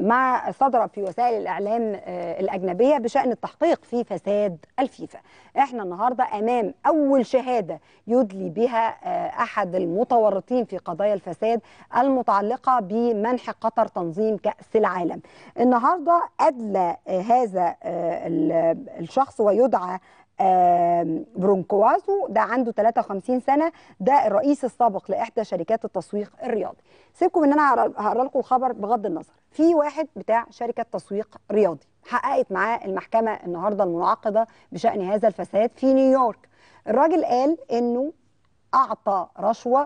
مع صدر في وسائل الاعلام الاجنبيه بشان التحقيق في فساد الفيفا احنا النهارده امام اول شهاده يدلي بها احد المتورطين في قضايا الفساد المتعلقه بمنح قطر تنظيم كاس العالم النهارده ادلى هذا الشخص ويدعى برونكوازو ده عنده 53 سنه ده الرئيس السابق لاحدى شركات التسويق الرياضي سيبكم ان انا هقرا لكم الخبر بغض النظر في واحد بتاع شركه تسويق رياضي حققت معاه المحكمه النهارده المنعقده بشان هذا الفساد في نيويورك الراجل قال انه اعطى رشوه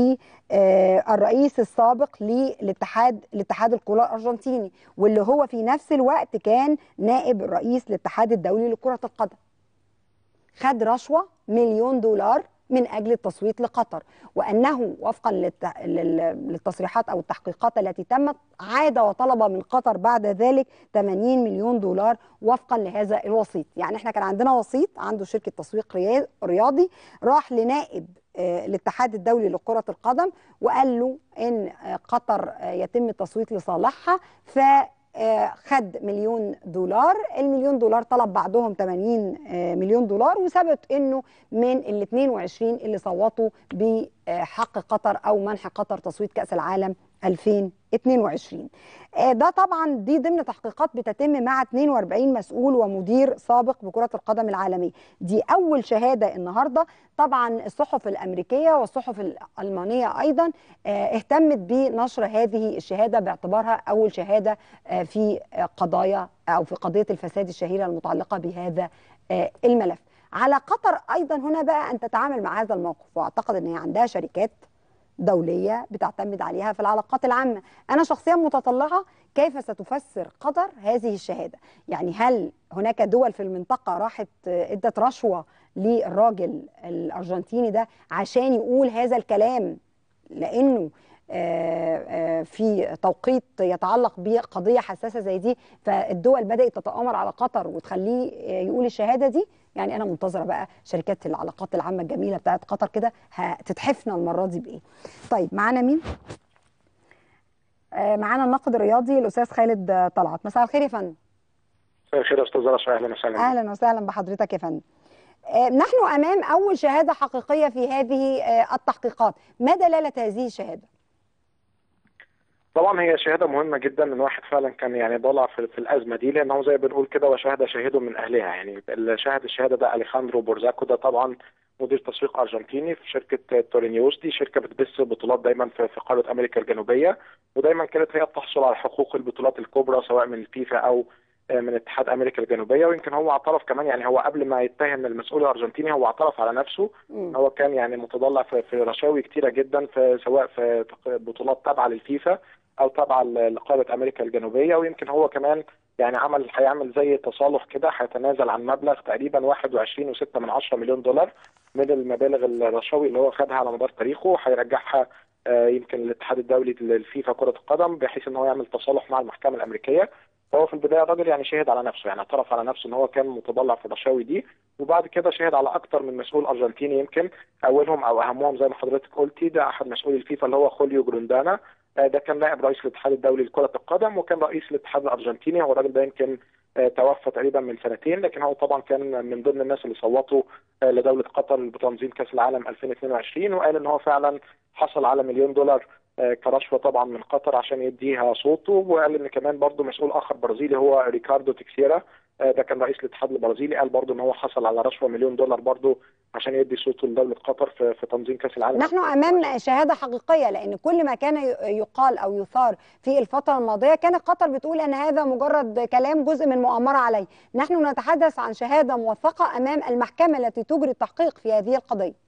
للرئيس السابق للاتحاد الاتحاد الكره الارجنتيني واللي هو في نفس الوقت كان نائب رئيس الاتحاد الدولي لكره القدم خد رشوه مليون دولار من اجل التصويت لقطر وانه وفقا للتصريحات او التحقيقات التي تمت عاد وطلب من قطر بعد ذلك 80 مليون دولار وفقا لهذا الوسيط يعني احنا كان عندنا وسيط عنده شركه تسويق رياضي راح لنائب الاتحاد الدولي لكرة القدم وقال له ان قطر يتم التصويت لصالحها ف خد مليون دولار المليون دولار طلب بعدهم 80 مليون دولار وثبت انه من ال 22 اللي صوتوا بحق قطر او منح قطر تصويت كاس العالم 2022 ده طبعا دي ضمن تحقيقات بتتم مع 42 مسؤول ومدير سابق بكرة القدم العالمية دي أول شهادة النهاردة طبعا الصحف الأمريكية والصحف الألمانية أيضا اهتمت بنشر هذه الشهادة باعتبارها أول شهادة في قضايا أو في قضية الفساد الشهيرة المتعلقة بهذا الملف على قطر أيضا هنا بقى أن تتعامل مع هذا الموقف وأعتقد أن هي عندها شركات دولية بتعتمد عليها في العلاقات العامة أنا شخصيا متطلعة كيف ستفسر قطر هذه الشهادة يعني هل هناك دول في المنطقة راحت ادت رشوة للراجل الأرجنتيني ده عشان يقول هذا الكلام لأنه في توقيت يتعلق بقضيه حساسه زي دي فالدول بدات تتامر على قطر وتخليه يقول الشهاده دي يعني انا منتظره بقى شركات العلاقات العامه الجميله بتاعت قطر كده هتتحفنا المره دي بايه طيب معانا مين معانا الناقد الرياضي الاستاذ خالد طلعت مساء الخير يا فندم مساء الخير يا استاذ رشا اهلا وسهلا اهلا وسهلا بحضرتك يا فندم نحن امام اول شهاده حقيقيه في هذه التحقيقات ما دلاله هذه الشهاده طبعا هي شهاده مهمه جدا ان واحد فعلا كان يعني ضلع في, في الازمه دي لانه زي ما بنقول كده وشهد شاهد من اهلها يعني اللي شهد الشهاده ده اليخاندرو بورزاكو ده طبعا مدير تسويق ارجنتيني في شركه تورينيوس دي شركه بتبث بطولات دايما في, في قاره امريكا الجنوبيه ودايما كانت هي بتحصل على حقوق البطولات الكبرى سواء من الفيفا او من اتحاد امريكا الجنوبيه ويمكن هو اعترف كمان يعني هو قبل ما يتهم المسؤول الارجنتيني هو اعترف على نفسه م. هو كان يعني متضلع في, في رشاوي كتيره جدا في سواء في بطولات تابعه للفيفا او تابعه لقاره امريكا الجنوبيه ويمكن هو كمان يعني عمل هيعمل زي تصالح كده هيتنازل عن مبلغ تقريبا 21.6 من 10 مليون دولار من المبالغ الرشاوي اللي هو خدها على مدار تاريخه وهيرجعها يمكن الاتحاد الدولي للفيفا كره القدم بحيث ان هو يعمل تصالح مع المحكمه الامريكيه فهو في البدايه الراجل يعني شهد على نفسه يعني اعترف على نفسه ان هو كان متضلع في الرشاوي دي وبعد كده شهد على اكثر من مسؤول ارجنتيني يمكن اولهم او اهمهم زي ما حضرتك قلتي ده احد مسؤولي الفيفا اللي هو خوليو جروندانا ده كان نائب رئيس الاتحاد الدولي لكره القدم وكان رئيس الاتحاد الارجنتيني هو الراجل ده يمكن توفى تقريبا من سنتين لكن هو طبعا كان من ضمن الناس اللي صوتوا لدوله قطر بتنظيم كاس العالم 2022 وقال ان هو فعلا حصل على مليون دولار كرشوه طبعا من قطر عشان يديها صوته وقال ان كمان برضه مسؤول اخر برازيلي هو ريكاردو تكسيرا ده كان رئيس الاتحاد البرازيلي قال برضه ان هو حصل على رشوه مليون دولار برضه عشان يدي صوته لدوله قطر في, في تنظيم كاس العالم نحن امام شهاده حقيقيه لان كل ما كان يقال او يثار في الفتره الماضيه كانت قطر بتقول ان هذا مجرد كلام جزء من مؤامره عليه نحن نتحدث عن شهاده موثقه امام المحكمه التي تجري التحقيق في هذه القضيه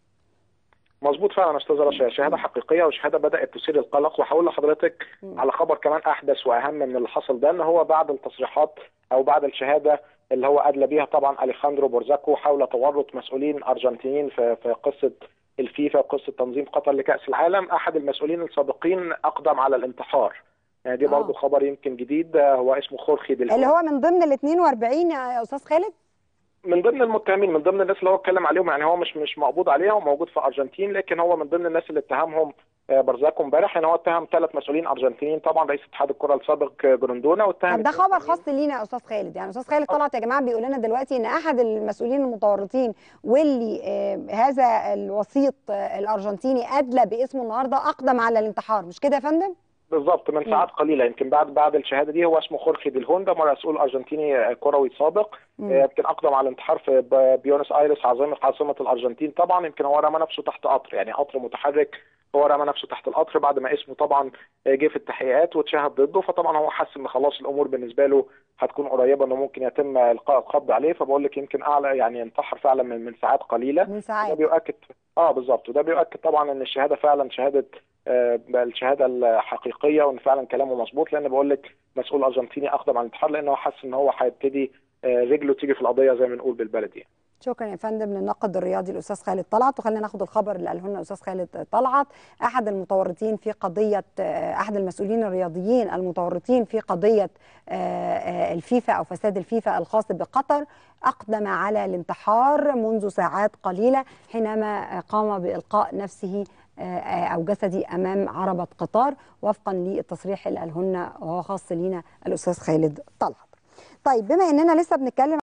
مظبوط فعلا استاذ رشا شهاده حقيقيه وشهاده بدات تثير القلق وهقول لحضرتك على خبر كمان احدث واهم من اللي حصل ده ان هو بعد التصريحات او بعد الشهاده اللي هو ادلى بيها طبعا اليخاندرو بورزاكو حول تورط مسؤولين ارجنتينيين في, في قصه الفيفا وقصه تنظيم قطر لكاس العالم احد المسؤولين السابقين اقدم على الانتحار يعني دي برضه خبر يمكن جديد هو اسمه خورخي ديل اللي هو من ضمن ال 42 يا استاذ خالد من ضمن المتهمين من ضمن الناس اللي هو اتكلم عليهم يعني هو مش مش مقبوض عليه هو موجود في ارجنتين لكن هو من ضمن الناس اللي اتهمهم برزاكو امبارح ان هو اتهم ثلاث مسؤولين ارجنتينيين طبعا رئيس اتحاد الكره السابق جروندونا واتهم طب ده خبر خاص لينا يا استاذ خالد يعني استاذ خالد طلعت يا جماعه بيقول لنا دلوقتي ان احد المسؤولين المتورطين واللي آه هذا الوسيط آه الارجنتيني ادلى باسمه النهارده اقدم على الانتحار مش كده يا فندم؟ بالظبط من ساعات قليله يمكن بعد بعد الشهاده دي هو اسمه خورخي ديل هوندا مسؤول ارجنتيني كروي سابق يمكن اقدم على الانتحار في بيونس ايرس عاصمه عاصمه الارجنتين طبعا يمكن هو رمى نفسه تحت قطر يعني قطر متحرك هو رمى نفسه تحت القطر بعد ما اسمه طبعا جه في التحقيقات واتشهد ضده فطبعا هو حس ان خلاص الامور بالنسبه له هتكون قريبه انه ممكن يتم القاء القبض عليه فبقول لك يمكن اعلى يعني انتحر فعلا من من ساعات قليله من ساعات ده بيؤكد اه بالظبط وده بيؤكد طبعا ان الشهاده فعلا شهاده آه الشهاده الحقيقيه وان فعلا كلامه مظبوط لان بقول لك مسؤول ارجنتيني اقدم على الانتحار لانه حس ان هو هيبتدي آه رجله تيجي في القضيه زي ما نقول بالبلدي يعني. شكرا يا فندم للناقد الرياضي الاستاذ خالد طلعت وخلينا ناخد الخبر اللي قاله لنا الاستاذ خالد طلعت احد المتورطين في قضيه احد المسؤولين الرياضيين المتورطين في قضيه الفيفا او فساد الفيفا الخاص بقطر اقدم على الانتحار منذ ساعات قليله حينما قام بالقاء نفسه او جسدي امام عربه قطار وفقا للتصريح اللي قاله لنا وهو خاص لينا الاستاذ خالد طلعت. طيب بما اننا لسه بنتكلم